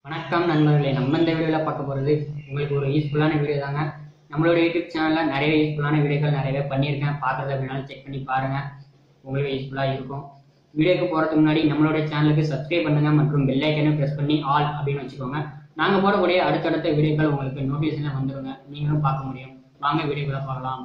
வணக்கம் நண்பர்களே நம்ம இந்த வீடியோவில் பார்க்க போகிறது உங்களுக்கு ஒரு யூஸ்ஃபுல்லான வீடியோ தாங்க நம்மளோட யூடியூப் சேனலில் நிறைய யூஸ்ஃபுல்லான வீடியோக்கள் நிறையவே பண்ணியிருக்கேன் பார்க்குறது அப்படின்னாலும் செக் பண்ணி பாருங்கள் உங்களுக்கு யூஸ்ஃபுல்லாக இருக்கும் வீடியோக்கு போகிறதுக்கு முன்னாடி நம்மளோட சேனலுக்கு சப்ஸ்கிரைப் பண்ணுங்கள் மற்றும் பெல் ஐக்கனையும் ப்ரெஸ் பண்ணி ஆல் அப்படின்னு வச்சுக்கோங்க நாங்கள் போடக்கூடிய அடுத்தடுத்த வீடியோக்கள் உங்களுக்கு நோட்டிஃபிகேஷனில் வந்துருங்க நீங்களும் பார்க்க முடியும் வாங்க வீடியோக்குள்ள பார்க்கலாம்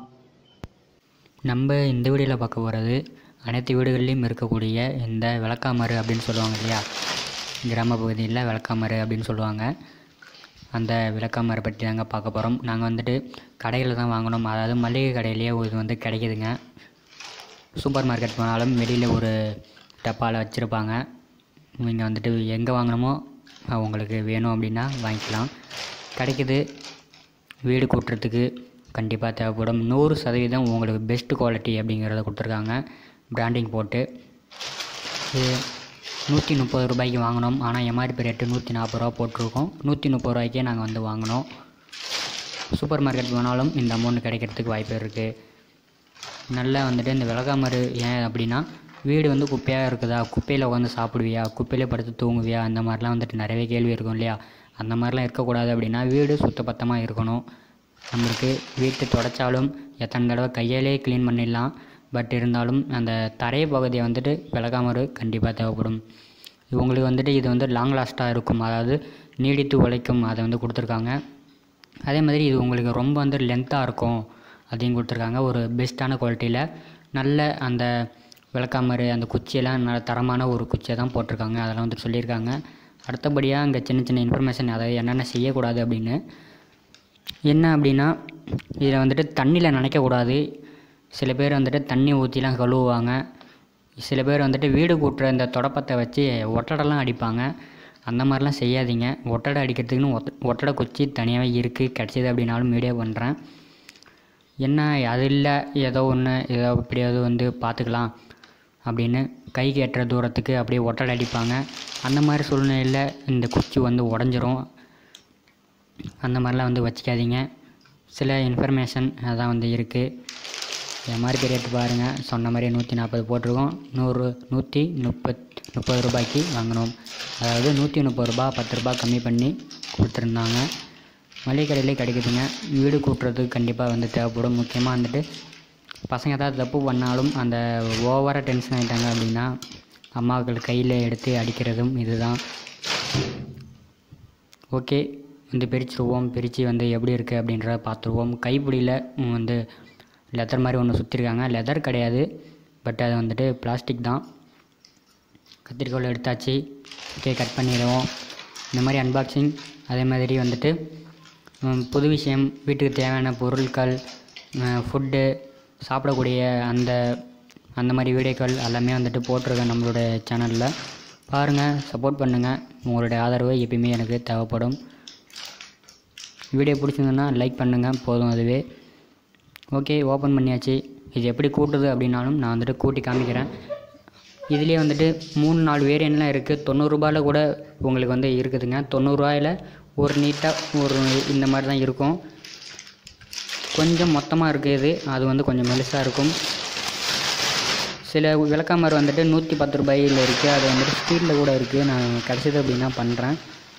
நம்ம இந்த வீடியோவில் பார்க்க போகிறது அனைத்து வீடுகள்லையும் இருக்கக்கூடிய இந்த விளக்காமறு அப்படின்னு சொல்லுவாங்க இல்லையா கிராம பகுதியில் விளக்காமறு அப்படின்னு சொல்லுவாங்க அந்த விளக்காமரை பற்றி தாங்க பார்க்க போகிறோம் நாங்கள் வந்துட்டு கடையில் தான் வாங்கினோம் அதாவது மளிகை கடையிலேயே இது வந்து கிடைக்குதுங்க சூப்பர் மார்க்கெட் போனாலும் வெளியில் ஒரு டப்பாவில் வச்சுருப்பாங்க நீங்கள் வந்துட்டு எங்கே வாங்கினோமோ உங்களுக்கு வேணும் அப்படின்னா வாங்கிக்கலாம் கிடைக்குது வீடு கூட்டுறதுக்கு கண்டிப்பாக தேவைப்படும் நூறு சதவீதம் உங்களுக்கு பெஸ்ட் குவாலிட்டி அப்படிங்கிறத கொடுத்துருக்காங்க பிராண்டிங் போட்டு இது நூற்றி முப்பது ரூபாய்க்கு வாங்கினோம் ஆனால் எம்ஆர்பி ரேட்டு நூற்றி நாற்பது ரூபா போட்டிருக்கோம் நூற்றி முப்பது ரூபாய்க்கே நாங்கள் வந்து வாங்கினோம் சூப்பர் மார்க்கெட் போனாலும் இந்த அமௌண்ட் கிடைக்கிறதுக்கு வாய்ப்பு இருக்குது நல்லா வந்துட்டு இந்த விளக்காமறு ஏன் அப்படின்னா வீடு வந்து குப்பையாக இருக்குதா குப்பையில் உட்காந்து சாப்பிடுவியா குப்பையிலே படுத்து தூங்குவியா அந்த மாதிரிலாம் வந்துட்டு நிறையவே கேள்வி இருக்கும் இல்லையா அந்த மாதிரிலாம் இருக்கக்கூடாது அப்படின்னா வீடு சுத்தபத்தமாக இருக்கணும் நம்மளுக்கு வீட்டு தொடச்சாலும் எத்தனை தடவை கையாலே க்ளீன் பண்ணிடலாம் பட் இருந்தாலும் அந்த தரை பகுதியை வந்துட்டு விளக்காமறு கண்டிப்பாக தேவைப்படும் இவங்களுக்கு வந்துட்டு இது வந்து லாங் லாஸ்ட்டாக இருக்கும் அதாவது நீடித்து உழைக்கும் அதை வந்து கொடுத்துருக்காங்க அதே மாதிரி இது உங்களுக்கு ரொம்ப வந்து லென்த்தாக இருக்கும் அதையும் கொடுத்துருக்காங்க ஒரு பெஸ்ட்டான குவாலிட்டியில் நல்ல அந்த விளக்காமறு அந்த குச்சியெல்லாம் நல்ல தரமான ஒரு குச்சியை தான் போட்டிருக்காங்க அதெல்லாம் வந்து சொல்லியிருக்காங்க அடுத்தபடியாக இங்கே சின்ன சின்ன இன்ஃபர்மேஷன் அதாவது என்னென்ன செய்யக்கூடாது அப்படின்னு என்ன அப்படின்னா இதில் வந்துட்டு தண்ணியில் நனைக்கக்கூடாது சில பேர் வந்துட்டு தண்ணி ஊற்றிலாம் கழுவுவாங்க சில பேர் வந்துட்டு வீடு கூட்டுற இந்த தொடப்பத்தை வச்சு ஒட்டடைலாம் அடிப்பாங்க அந்த மாதிரிலாம் செய்யாதீங்க ஒட்டடை அடிக்கிறதுக்குன்னு ஒத்த ஒட்டடை குச்சி தனியாகவே இருக்குது கிடச்சிது அப்படின்னாலும் வீடியோ பண்ணுறேன் என்ன அது இல்லை ஏதோ ஒன்று ஏதோ எப்படியாவது வந்து பார்த்துக்கலாம் அப்படின்னு கைக்கு எட்டுற தூரத்துக்கு அப்படியே ஒட்டடை அடிப்பாங்க அந்த மாதிரி சூழ்நிலையில் இந்த குச்சி வந்து உடஞ்சிரும் அந்த மாதிரிலாம் வந்து வச்சுக்காதீங்க சில இன்ஃபர்மேஷன் அதான் வந்து இருக்குது எம்ஆர்பி ரேட் பாருங்கள் சொன்ன மாதிரி நூற்றி நாற்பது போட்டிருக்கோம் நூறு நூற்றி முப்பத் முப்பது ரூபாய்க்கு வாங்கினோம் அதாவது நூற்றி முப்பது ரூபா பத்து ரூபா கம்மி பண்ணி கொடுத்துருந்தாங்க மளிகை கடையிலே கிடைக்குதுங்க வீடு கூட்டுறதுக்கு கண்டிப்பாக வந்து தேவைப்படும் முக்கியமாக வந்துட்டு பசங்க ஏதாவது தப்பு பண்ணாலும் அந்த ஓவராக டென்ஷன் ஆகிட்டாங்க அப்படின்னா அம்மாக்கள் கையில் எடுத்து அடிக்கிறதும் இதுதான் ஓகே வந்து பிரிச்சுருவோம் பிரித்து வந்து எப்படி இருக்குது அப்படின்றத பார்த்துருவோம் கைப்பிடியில் வந்து லெதர் மாதிரி ஒன்று சுற்றிருக்காங்க லெதர் கிடையாது பட் அது வந்துட்டு பிளாஸ்டிக் தான் கத்திரிக்கோல் எடுத்தாச்சு ஓகே கட் பண்ணிடுவோம் இந்த மாதிரி அன்பாக்சிங் அதே மாதிரி வந்துட்டு ம், புது விஷயம் வீட்டுக்கு தேவையான பொருட்கள் ஃபுட்டு சாப்பிடக்கூடிய அந்த அந்த மாதிரி வீடியோக்கள் எல்லாமே வந்துட்டு போட்டிருக்கேன் நம்மளோட சேனலில் பாருங்கள் சப்போர்ட் பண்ணுங்கள் உங்களுடைய ஆதரவு எப்பயுமே எனக்கு தேவைப்படும் வீடியோ பிடிச்சிருந்ததுன்னா லைக் பண்ணுங்கள் போதும் அதுவே ஓகே ஓப்பன் பண்ணியாச்சு இது எப்படி கூட்டுது அப்படின்னாலும் நான் வந்துட்டு கூட்டி காமிக்கிறேன் இதுலேயே வந்துட்டு மூணு நாலு வேரியன்ட்லாம் இருக்குது தொண்ணூறுரூபாயில் கூட உங்களுக்கு வந்து இருக்குதுங்க தொண்ணூறுரூவாயில் ஒரு நீட்டாக ஒரு இந்த மாதிரி தான் இருக்கும் கொஞ்சம் மொத்தமாக இருக்குது இது அது வந்து கொஞ்சம் மெலிசாக இருக்கும் சில விளக்காமர் வந்துட்டு நூற்றி பத்து ரூபாயில் இருக்குது அது வந்துட்டு ஸ்டீலில் கூட இருக்குது நான் கிடச்சிது அப்படின்னா பண்ணுறேன்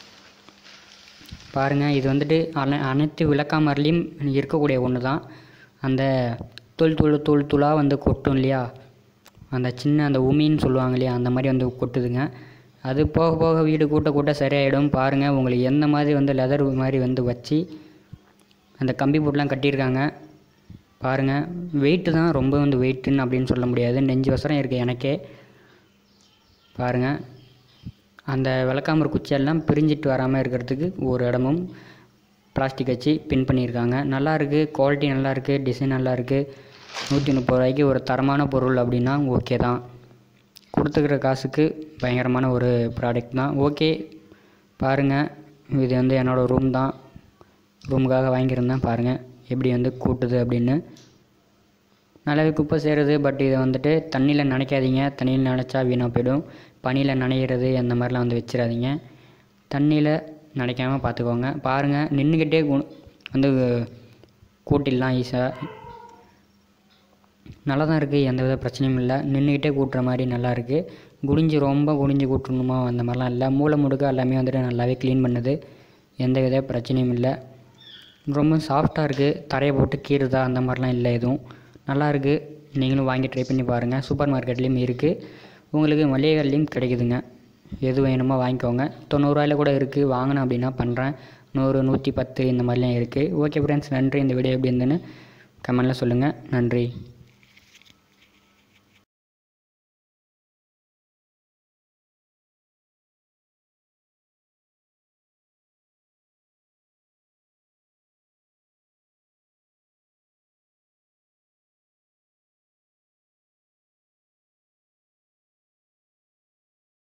பாருங்கள் இது வந்துட்டு அனை அனைத்து விளக்காமர்லேயும் இருக்கக்கூடிய ஒன்று தான் அந்த தூள் தூள் தூள் தூளாக வந்து கொட்டும் இல்லையா அந்த சின்ன அந்த உமின்னு சொல்லுவாங்க இல்லையா அந்த மாதிரி வந்து கொட்டுதுங்க அது போக போக வீடு கூட்ட கூட்ட சரியாயிடும் பாருங்கள் உங்களுக்கு எந்த மாதிரி வந்து லெதர் மாதிரி வந்து வச்சு அந்த கம்பி போட்டுலாம் கட்டியிருக்காங்க பாருங்கள் வெயிட்டு தான் ரொம்ப வந்து வெயிட்டுன்னு அப்படின்னு சொல்ல முடியாது நெஞ்சு வசரம் இருக்குது எனக்கே பாருங்கள் அந்த விளக்காமர் குச்சியெல்லாம் பிரிஞ்சிட்டு வராமல் இருக்கிறதுக்கு ஒரு இடமும் பிளாஸ்டிக் வச்சு பின் பண்ணியிருக்காங்க நல்லா இருக்குது குவாலிட்டி நல்லா இருக்குது டிசைன் நல்லா இருக்குது நூற்றி முப்பது ரூபாய்க்கு ஒரு தரமான பொருள் அப்படின்னா ஓகே தான் கொடுத்துக்கிற காசுக்கு பயங்கரமான ஒரு ப்ராடக்ட் தான் ஓகே பாருங்கள் இது வந்து என்னோடய ரூம் தான் ரூமுக்காக வாங்கியிருந்தேன் பாருங்கள் எப்படி வந்து கூட்டுது அப்படின்னு நல்லாவே குப்பை சேருது பட் இதை வந்துட்டு தண்ணியில் நனைக்காதீங்க தண்ணியில் நனைச்சா வீணாக போயிடும் பனியில் நனையிறது அந்த மாதிரிலாம் வந்து வச்சிடாதீங்க தண்ணியில் நனைக்காமல் பார்த்துக்கோங்க பாருங்கள் நின்றுக்கிட்டே கு- வந்து கூட்டிடலாம் ஈஸியாக நல்லா தான் இருக்குது எந்த வித பிரச்சனையும் இல்லை நின்றுக்கிட்டே கூட்டுற மாதிரி நல்லா இருக்குது குடிஞ்சு ரொம்ப குடிஞ்சு கூட்டணுமா அந்த மாதிரிலாம் இல்லை மூளை முடுக்க எல்லாமே வந்துட்டு நல்லாவே க்ளீன் பண்ணுது எந்த வித பிரச்சனையும் இல்லை ரொம்ப சாஃப்டாக இருக்குது தரையை போட்டு கீறுதா அந்த மாதிரிலாம் இல்லை எதுவும் நல்லா இருக்குது நீங்களும் வாங்கி ட்ரை பண்ணி பாருங்கள் சூப்பர் மார்க்கெட்லேயும் இருக்குது உங்களுக்கு மளிகை கடையிலையும் கிடைக்குதுங்க எது வேணுமோ வாங்கிக்கோங்க தொண்ணூறுரூவாயில் கூட இருக்குது வாங்கினேன் அப்படின்னா பண்ணுறேன் நூறு நூற்றி பத்து இந்த மாதிரிலாம் இருக்குது ஓகே ஃப்ரெண்ட்ஸ் நன்றி இந்த வீடியோ எப்படி இருந்துன்னு கமெண்டில் சொல்லுங்கள் நன்றி